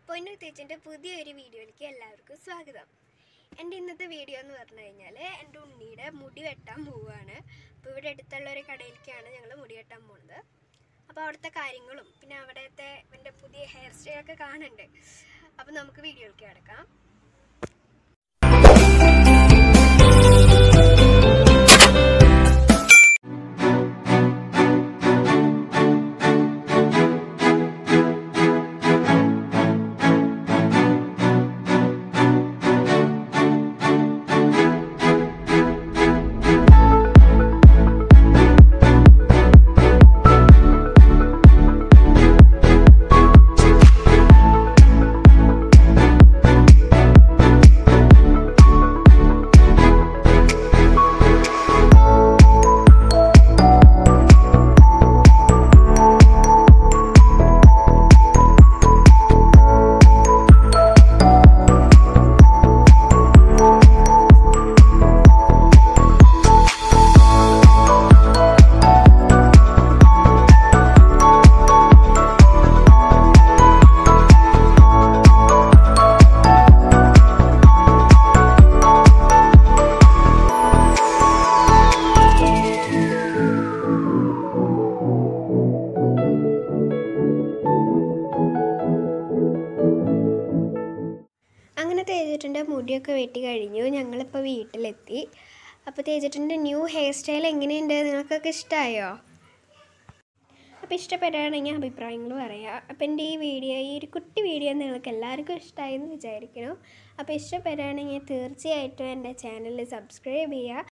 പൊന്നു തേച്ചിൻ്റെ പുതിയൊരു വീഡിയോയിലേക്ക് എല്ലാവർക്കും സ്വാഗതം എൻ്റെ ഇന്നത്തെ വീഡിയോ എന്ന് പറഞ്ഞു കഴിഞ്ഞാൽ എൻ്റെ ഉണ്ണിയുടെ മുടി വെട്ടാൻ പോവുകയാണ് അപ്പോൾ ഇവിടെ അടുത്തുള്ള ഒരു കടയിലേക്കാണ് ഞങ്ങൾ മുടി വെട്ടാൻ പോകുന്നത് അപ്പോൾ അവിടുത്തെ കാര്യങ്ങളും പിന്നെ അവിടുത്തെ എൻ്റെ പുതിയ ഹെയർ സ്റ്റൈലൊക്കെ കാണുന്നുണ്ട് അപ്പോൾ നമുക്ക് വീഡിയോയിലേക്ക് കിടക്കാം അങ്ങനെ തേജിട്ടിൻ്റെ മുടിയൊക്കെ വെട്ടി കഴിഞ്ഞു ഞങ്ങളിപ്പോൾ വീട്ടിലെത്തി അപ്പോൾ തേജിട്ടിൻ്റെ ന്യൂ ഹെയർ സ്റ്റൈൽ എങ്ങനെയുണ്ട് നിങ്ങൾക്കൊക്കെ ഇഷ്ടമായോ അപ്പോൾ ഇഷ്ടപ്പെടുകയാണെങ്കിൽ അഭിപ്രായങ്ങൾ പറയാം അപ്പോൾ എൻ്റെ ഈ വീഡിയോ ഈ ഒരു കുട്ടി വീഡിയോ നിങ്ങൾക്ക് എല്ലാവർക്കും ഇഷ്ടമായി എന്ന് വിചാരിക്കണം അപ്പോൾ ഇഷ്ടപ്പെടുകയാണെങ്കിൽ തീർച്ചയായിട്ടും എൻ്റെ ചാനൽ സബ്സ്ക്രൈബ് ചെയ്യുക